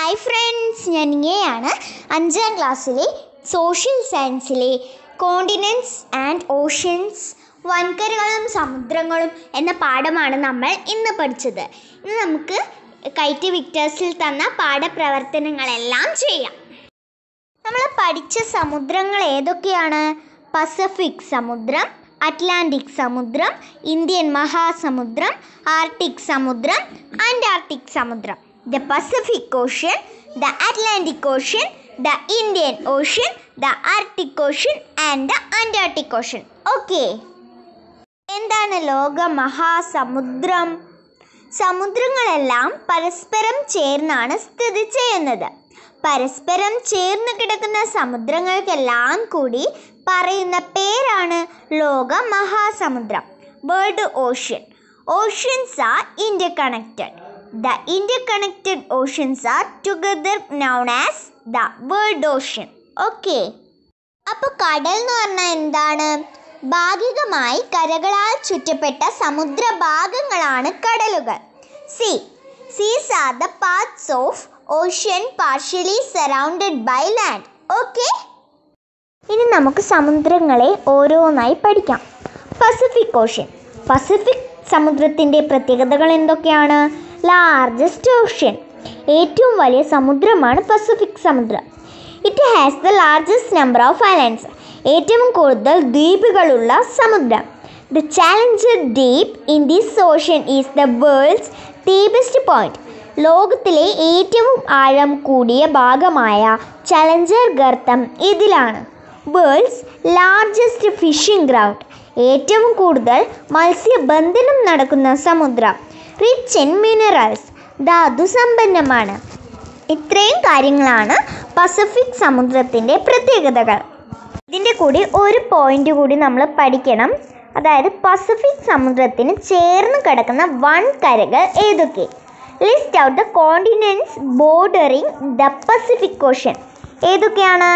Hi friends ഞാൻ ഇങ്ങനെയാണ് അഞ്ചാം ക്ലാസ്സിലെ സോഷ്യൽ സയൻസിലെ കോണ്ടിനെൻറ്റ്സ് ആൻഡ് ഓഷ്യൻസ് വൻകരകളും സമുദ്രങ്ങളും എന്ന പാഠമാണ് നമ്മൾ ഇന്ന് പഠിച്ചത് ഇന്ന് നമുക്ക് കൈറ്റ് വിക്ടേഴ്സിൽ തന്ന പാഠപ്രവർത്തനങ്ങളെല്ലാം ചെയ്യാം നമ്മൾ പഠിച്ച സമുദ്രങ്ങൾ ഏതൊക്കെയാണ് പസഫിക് സമുദ്രം അറ്റ്ലാന്റിക് സമുദ്രം ഇന്ത്യൻ മഹാസമുദ്രം ആർട്ടിക് സമുദ്രം അന്റാർട്ടിക് സമുദ്രം the Pacific Ocean the Atlantic Ocean the Indian Ocean the Arctic Ocean and the Antarctic Ocean okay എന്താണ് ലോക മഹാസമുദ്രം സമുദ്രങ്ങളെല്ലാം പരസ്പരം ചേർന്നാണ് സ്ഥിതി ചെയ്യുന്നത് പരസ്പരം ചേർന്ന് കിടക്കുന്ന സമുദ്രങ്ങൾക്കെല്ലാം കൂടി പറയുന്ന പേരാണ് ലോക മഹാസമുദ്രം World Ocean oceans are interconnected the interconnected oceans are together known as the World Ocean okay അപ്പോൾ കടൽ എന്ന് പറഞ്ഞാൽ എന്താണ് ഭാഗികമായി കരകളാൽ ചുറ്റപ്പെട്ട സമുദ്രഭാഗങ്ങളാണ് കടലുകൾ sea seas are the parts of ocean partially surrounded by land okay ഇനി നമുക്ക് സമുദ്രങ്ങളെ ഓരോന്നായി പഠിക്കാം പസഫിക് ഓഷ്യൻ പസഫിക് സമുദ്രത്തിൻ്റെ പ്രത്യേകതകൾ എന്തൊക്കെയാണ് ലാർജസ്റ്റ് ഓഷ്യൻ ഏറ്റവും വലിയ സമുദ്രമാണ് പസഫിക് സമുദ്രം it has the largest number of islands ഏറ്റവും കൂടുതൽ ദ്വീപുകളുള്ള സമുദ്രം the Challenger Deep in this ocean is the world's deepest point ലോകത്തിലെ ഏറ്റവും ആഴം കൂടിയ ഭാഗമായ ചലഞ്ചർ ഗർത്തം ഇതിലാണ് വേൾഡ്സ് ലാർജസ്റ്റ് ഫിഷിംഗ് ഗ്രൗണ്ട് ഏറ്റവും കൂടുതൽ മത്സ്യബന്ധനം നടക്കുന്ന സമുദ്രം റിച്ച് ഇൻ മിനറൽസ് ധാതു സമ്പന്നമാണ് ഇത്രയും കാര്യങ്ങളാണ് പസഫിക് സമുദ്രത്തിൻ്റെ പ്രത്യേകതകൾ ഇതിൻ്റെ കൂടി ഒരു പോയിന്റ് കൂടി നമ്മൾ പഠിക്കണം അതായത് പസഫിക് സമുദ്രത്തിന് ചേർന്ന് കിടക്കുന്ന വൻകരകൾ ഏതൊക്കെ list out the continents bordering the Pacific Ocean ഏതൊക്കെയാണ്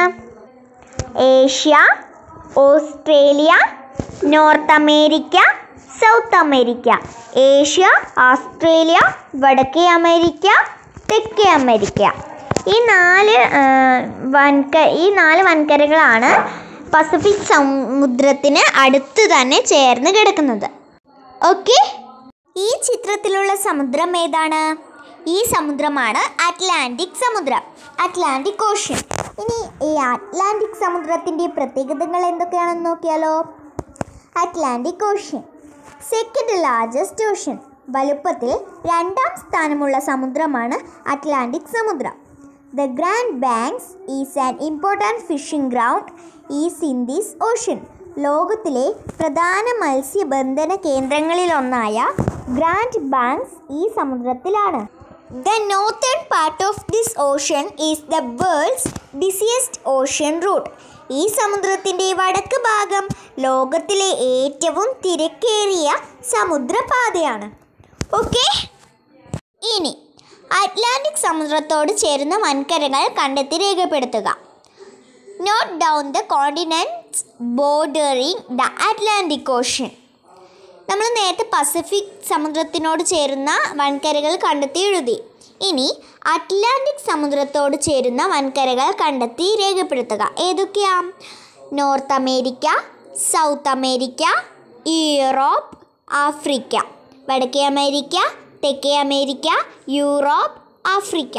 Asia Australia North America South America Asia Australia വടക്കേ അമേരിക്ക തെക്കേ അമേരിക്ക ഈ നാല് ആ, വൻക ഈ നാല് വൻകരകളാണ് പസഫിക് സമുദ്രത്തിന് അടുത്ത് തന്നെ ചേർന്ന് കിടക്കുന്നത് ഓക്കെ ഈ ചിത്രത്തിലുള്ള സമുദ്രം ഏതാണ് ഈ സമുദ്രമാണ് അറ്റ്ലാന്റിക് സമുദ്രം അറ്റ്ലാന്റിക് ഓഷ്യൻ ഇനി ഈ അറ്റ്ലാന്റിക് സമുദ്രത്തിൻ്റെ പ്രത്യേകതകൾ എന്തൊക്കെയാണെന്ന് നോക്കിയാലോ Atlantic Ocean second largest ocean വലുപ്പത്തിൽ രണ്ടാം സ്ഥാനമുള്ള സമുദ്രമാണ് അറ്റ്ലാന്റിക് സമുദ്രം the Grand Banks is an important fishing ground is in this ocean ലോകത്തിലെ പ്രധാന മത്സ്യബന്ധന കേന്ദ്രങ്ങളിലൊന്നായ ഗ്രാൻഡ് ബാങ്ക്സ് ഈ സമുദ്രത്തിലാണ് the northern part of this ocean is the world's busiest ocean route ഈ സമുദ്രത്തിൻ്റെ വടക്ക് ഭാഗം ലോകത്തിലെ ഏറ്റവും തിരക്കേറിയ സമുദ്രപാതയാണ് ഓക്കെ ഇനി അറ്റ്ലാന്റിക് സമുദ്രത്തോട് ചേരുന്ന വൻകരകൾ കണ്ടെത്തി രേഖപ്പെടുത്തുക note down the continents bordering the Atlantic Ocean നമ്മൾ നേരത്തെ പസഫിക് സമുദ്രത്തിനോട് ചേരുന്ന വൻകരകൾ കണ്ടെത്തി എഴുതി ഇനി അറ്റ്ലാന്റിക് സമുദ്രത്തോട് ചേരുന്ന വൻകരകൾ കണ്ടെത്തി രേഖപ്പെടുത്തുക ഏതൊക്കെയാ North America South America Europe Africa വടക്കേ അമേരിക്ക തെക്കേ അമേരിക്ക യൂറോപ്പ് ആഫ്രിക്ക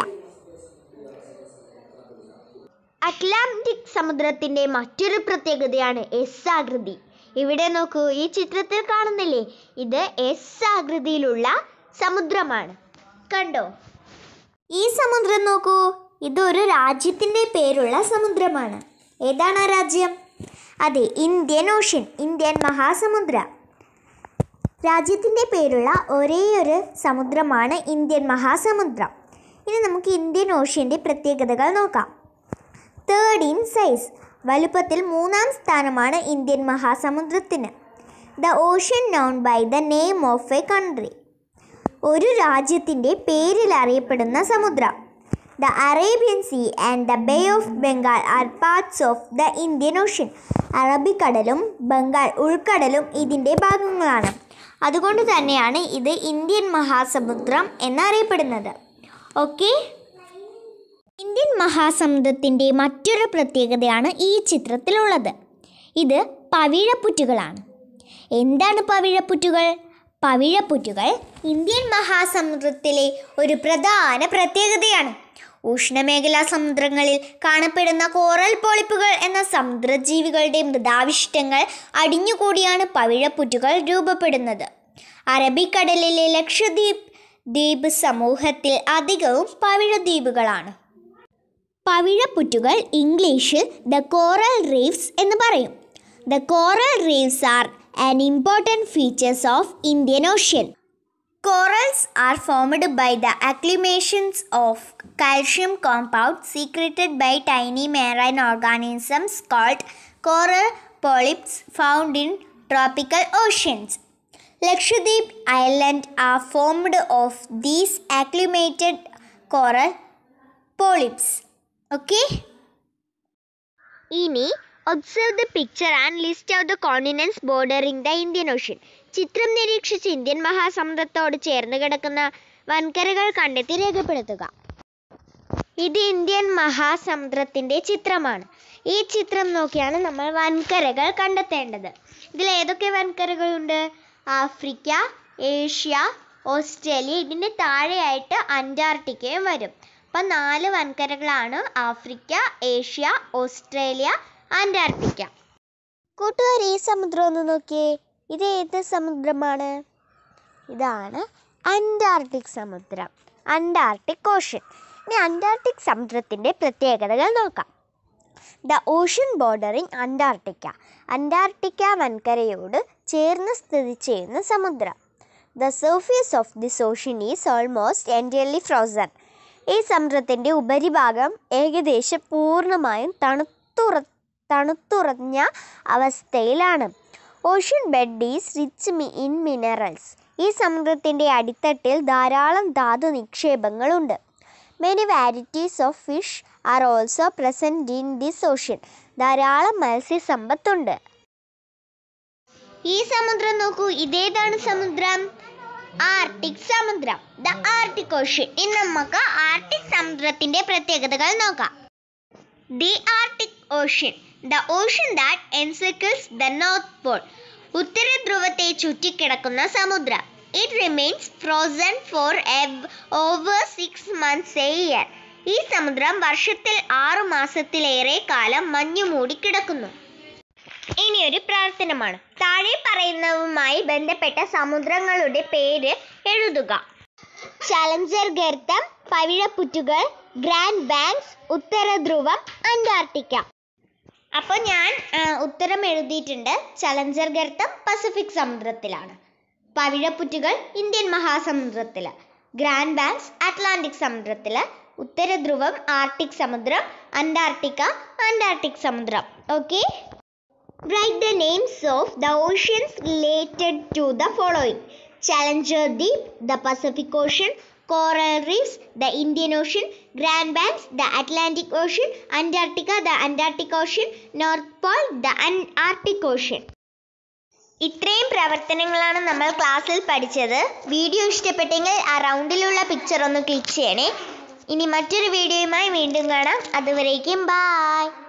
അറ്റ്ലാന്റിക് സമുദ്രത്തിൻ്റെ മറ്റൊരു പ്രത്യേകതയാണ് എസ് ആകൃതി ഇവിടെ നോക്കൂ ഈ ചിത്രത്തിൽ കാണുന്നില്ലേ ഇത് എസ് ആകൃതിയിലുള്ള സമുദ്രമാണ് കണ്ടോ ഈ സമുദ്രം നോക്കൂ ഇതൊരു രാജ്യത്തിൻ്റെ പേരുള്ള സമുദ്രമാണ് ഏതാണ് ആ രാജ്യം അതെ ഇന്ത്യൻ ഓഷ്യൻ ഇന്ത്യൻ മഹാസമുദ്ര രാജ്യത്തിൻ്റെ പേരുള്ള ഒരേയൊരു സമുദ്രമാണ് ഇന്ത്യൻ മഹാസമുദ്രം ഇനി നമുക്ക് ഇന്ത്യൻ ഓഷ്യൻ്റെ പ്രത്യേകതകൾ നോക്കാം തേർഡ് ഇൻ സൈസ് വലുപ്പത്തിൽ മൂന്നാം സ്ഥാനമാണ് ഇന്ത്യൻ മഹാസമുദ്രത്തിന് the ocean known by the name of a country ഒരു രാജ്യത്തിൻ്റെ പേരിൽ അറിയപ്പെടുന്ന സമുദ്രം the Arabian Sea and the Bay of Bengal are parts of the Indian Ocean അറബിക്കടലും ബംഗാൾ ഉൾക്കടലും ഇതിൻ്റെ ഭാഗങ്ങളാണ് അതുകൊണ്ട് തന്നെയാണ് ഇത് ഇന്ത്യൻ മഹാസമുദ്രം എന്നറിയപ്പെടുന്നത് ഓക്കെ മഹാസമുദ്രത്തിൻ്റെ മറ്റൊരു പ്രത്യേകതയാണ് ഈ ചിത്രത്തിലുള്ളത് ഇത് പവിഴപ്പുറ്റുകളാണ് എന്താണ് പവിഴപ്പുറ്റുകൾ പവിഴപ്പുറ്റുകൾ ഇന്ത്യൻ മഹാസമുദ്രത്തിലെ ഒരു പ്രധാന പ്രത്യേകതയാണ് ഉഷ്ണമേഖലാ സമുദ്രങ്ങളിൽ കാണപ്പെടുന്ന കോറൽ പോളിപ്പുകൾ എന്ന സമുദ്രജീവികളുടെ മൃതാവിഷ്ടങ്ങൾ അടിഞ്ഞുകൂടിയാണ് പവിഴപ്പുറ്റുകൾ രൂപപ്പെടുന്നത് അറബിക്കടലിലെ ലക്ഷദ്വീപ് ദ്വീപ് സമൂഹത്തിൽ അധികവും പവിഴദ്വീപുകളാണ് പവിഴപ്പുറ്റുകൾ ഇംഗ്ലീഷിൽ ദ കോറൽ റീഫ്സ് എന്ന് പറയും the coral reefs are an important features of Indian Ocean Corals are formed by the acclimations of calcium compounds secreted by tiny marine organisms called coral polyps found in tropical oceans. Lakshadweep Island are formed of these acclimated coral polyps. Okay? ഇനി observe the picture and list of the continents bordering the Indian Ocean ചിത്രം നിരീക്ഷിച്ച് Indian മഹാസമുദ്രത്തോട് ചേർന്ന് കിടക്കുന്ന വൻകരകൾ കണ്ടെത്തി രേഖപ്പെടുത്തുക ഇത് Indian മഹാസമുദ്രത്തിൻ്റെ ചിത്രമാണ് ഈ ചിത്രം നോക്കിയാണ് നമ്മൾ വൻകരകൾ കണ്ടെത്തേണ്ടത് ഇതിൽ ഏതൊക്കെ വൻകരകളുണ്ട് ആഫ്രിക്ക ഏഷ്യ ഓസ്ട്രേലിയ ഇതിൻ്റെ താഴെയായിട്ട് അന്റാർട്ടിക്കയും വരും അപ്പം നാല് വൻകരകളാണ് ആഫ്രിക്ക ഏഷ്യ ഓസ്ട്രേലിയ അന്റാർട്ടിക്ക കൂട്ടുകാർ ഈ സമുദ്രം ഒന്ന് നോക്കിയേ ഇത് ഏത് സമുദ്രമാണ് ഇതാണ് അന്റാർട്ടിക് സമുദ്രം അന്റാർട്ടിക് ഓഷ്യൻ ഇനി അന്റാർട്ടിക് സമുദ്രത്തിൻ്റെ പ്രത്യേകതകൾ നോക്കാം the ocean bordering Antarctica Antarctica വൻകരയോട് ചേർന്ന് സ്ഥിതി ചെയ്യുന്ന സമുദ്രം the surface of this ocean is almost entirely frozen ഈ സമുദ്രത്തിൻ്റെ ഉപരിഭാഗം ഏകദേശം പൂർണ്ണമായും തണുത്തുറ തണുത്തുറഞ്ഞ അവസ്ഥയിലാണ് ocean bed is rich in minerals ഈ സമുദ്രത്തിൻ്റെ അടിത്തട്ടിൽ ധാരാളം ധാതു നിക്ഷേപങ്ങളുണ്ട് many varieties of fish are also present in this ocean ധാരാളം മത്സ്യസമ്പത്തുണ്ട് ഈ സമുദ്രം നോക്കൂ ഇതേതാണ് സമുദ്രം ആർട്ടിക് സമുദ്രം ദ ആർട്ടിക് ഓഷ്യൻ ഇനി നമുക്ക് ആർട്ടിക് സമുദ്രത്തിന്റെ പ്രത്യേകതകൾ നോക്കാം the Arctic Ocean the ocean that encircles the North Pole ഉത്തര ധ്രുവത്തെ ചുറ്റിക്കിടക്കുന്ന സമുദ്രം it remains frozen for over six months a year ഈ സമുദ്രം വർഷത്തിൽ ആറു മാസത്തിലേറെ കാലം മഞ്ഞു മൂടി കിടക്കുന്നു ഇനി ഒരു പ്രവർത്തനമാണ് താഴെ പറയുന്നതുമായി ബന്ധപ്പെട്ട സമുദ്രങ്ങളുടെ പേര് എഴുതുക ചലഞ്ചർ ഗർത്തം പവിഴപ്പുറ്റുകൾ ഗ്രാൻഡ് ബാങ്ക്സ് ഉത്തര ധ്രുവം അന്റാർട്ടിക്ക അപ്പോൾ ഞാൻ ആ, ഉത്തരം എഴുതിയിട്ടുണ്ട് ചലഞ്ചർ ഗർത്തം പസഫിക് സമുദ്രത്തിലാണ് പവിഴപ്പുറ്റുകൾ ഇന്ത്യൻ മഹാസമുദ്രത്തിൽ ഗ്രാൻഡ് ബാങ്ക്സ് അറ്റ്ലാന്റിക് സമുദ്രത്തിൽ ഉത്തര ധ്രുവം ആർട്ടിക് സമുദ്രം അന്റാർട്ടിക്ക അന്റാർട്ടിക് സമുദ്രം okay Write the names of the oceans related to the following Challenger Deep, the Pacific Ocean, Coral Reefs, the Indian Ocean, Grand Banks, the Atlantic Ocean, Antarctica, the Antarctic Ocean, North Pole, the An- Arctic Ocean. ഇത്രയും പ്രവർത്തനങ്ങളാണ് നമ്മൾ ക്ലാസ്സിൽ പഠിച്ചത് video ഇഷ്ടപ്പെട്ടെങ്കിൽ ആ റൗണ്ടിലുള്ള picture ഒന്ന് click ചെയ്യണേ ഇനി മറ്റൊരു വീഡിയോയുമായി വീണ്ടും കാണാം അതുവരേക്കും ബായ്